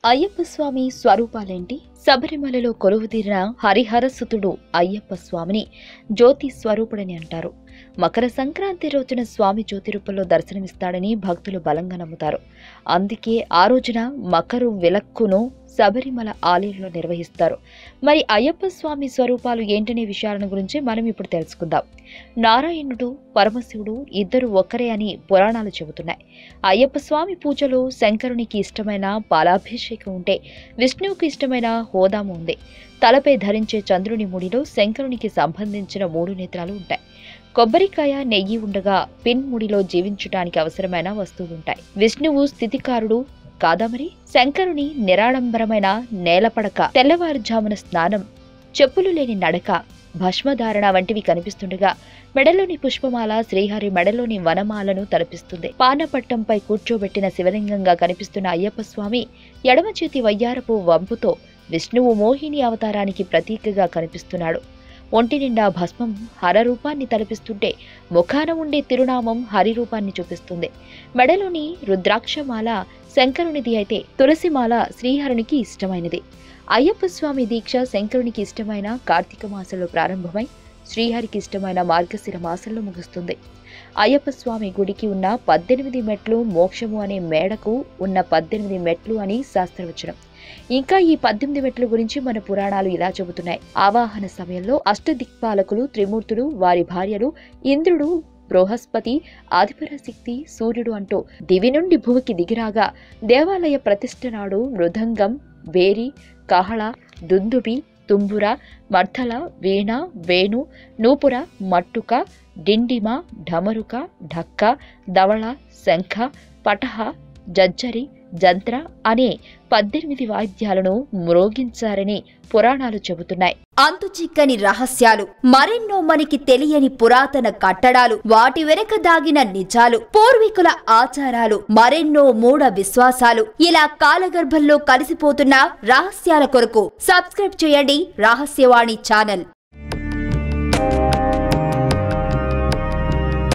అయ్యప్ప స్వామి స్వరూపాలేంటి శబరిమలలో కొలువుదీరిన హరిహరసుతుడు అయ్యప్ప స్వామిని జ్యోతి స్వరూపుడని అంటారు మకర సంక్రాంతి రోజున స్వామి జ్యోతి రూపంలో దర్శనమిస్తాడని భక్తులు బలంగా నమ్ముతారు అందుకే ఆ రోజున మకరు విలక్కును శబరిమల ఆలయంలో నిర్వహిస్తారు మరి అయ్యప్ప స్వామి స్వరూపాలు ఏంటనే విషయాలను గురించి మనం ఇప్పుడు తెలుసుకుందాం నారాయణుడు పరమశివుడు ఇద్దరు ఒక్కరే అని పురాణాలు చెబుతున్నాయి అయ్యప్ప స్వామి పూజలో శంకరునికి ఇష్టమైన పాలాభిషేకం ఉంటే విష్ణువుకు ఇష్టమైన హోదాము ఉంది తలపై ధరించే చంద్రుని ముడిలో శంకరునికి సంబంధించిన మూడు నేత్రాలు ఉంటాయి కొబ్బరికాయ నెయ్యి ఉండగా పిన్ ముడిలో జీవించటానికి అవసరమైన వస్తువులుంటాయి విష్ణువు స్థితికారుడు కాదా మరి శంకరుని నిరాడంబరమైన నేలపడక తెల్లవారుజామున స్నానం చెప్పులు లేని నడక భస్మధారణ వంటివి కనిపిస్తుండగా మెడలోని పుష్పమాల శ్రీహరి మెడలోని వనమాలను తలపిస్తుంది పానపట్టంపై కూర్చోబెట్టిన శివలింగంగా కనిపిస్తున్న అయ్యప్ప స్వామి ఎడమ చేతి వయ్యారపు వంపుతో విష్ణువు మోహిని అవతారానికి ప్రతీకగా కనిపిస్తున్నాడు ఒంటి నిండా భస్మం హర రూపాన్ని తలపిస్తుంటే ముఖాన ఉండే తిరునామం హరి రూపాన్ని చూపిస్తుంది మెడలోని రుద్రాక్షమాల శంకరునిది అయితే తులసిమాల శ్రీహరునికి ఇష్టమైనది అయ్యప్ప స్వామి దీక్ష శంకరునికి ఇష్టమైన కార్తీక మాసంలో ప్రారంభమై శ్రీహరికి ఇష్టమైన మార్గశిర మాసంలో ముగుస్తుంది అయ్యప్ప స్వామి గుడికి ఉన్న పద్దెనిమిది మెట్లు మోక్షము అనే మేడకు ఉన్న పద్దెనిమిది మెట్లు అని శాస్త్రవచనం ఇంకా ఈ పద్దెనిమిది మెట్ల గురించి మన పురాణాలు ఇలా చెబుతున్నాయి ఆవాహన సమయంలో అష్టదిక్పాలకులు త్రిమూర్తులు వారి భార్యలు ఇంద్రుడు బృహస్పతి ఆదిపరాశక్తి సూర్యుడు అంటూ దివి నుండి భూమికి దిగిరాగా దేవాలయ ప్రతిష్ఠ నాడు మృదంగం వేరి కహళ దుందుబి తుంబుర మర్ధల వీణ వేణు నూపుర మట్టుక డిండిమ ఢమరుక ఢక్క దవళ శంఖ పటహ జజ్జరి జంత్ర అనే పద్దెనిమిది వాయిద్యాలను మ్రోగించారని పురాణాలు చెబుతున్నాయి అంతు చిక్కని రహస్యాలు మరెన్నో మనకి తెలియని పురాతన కట్టడాలు వాటి వెనక దాగిన నిజాలు పూర్వీకుల ఆచారాలు మరెన్నో మూఢ విశ్వాసాలు ఇలా కాలగర్భంలో కలిసిపోతున్న రహస్యాల కొరకు సబ్స్క్రైబ్ చేయండి రహస్యవాణి ఛానల్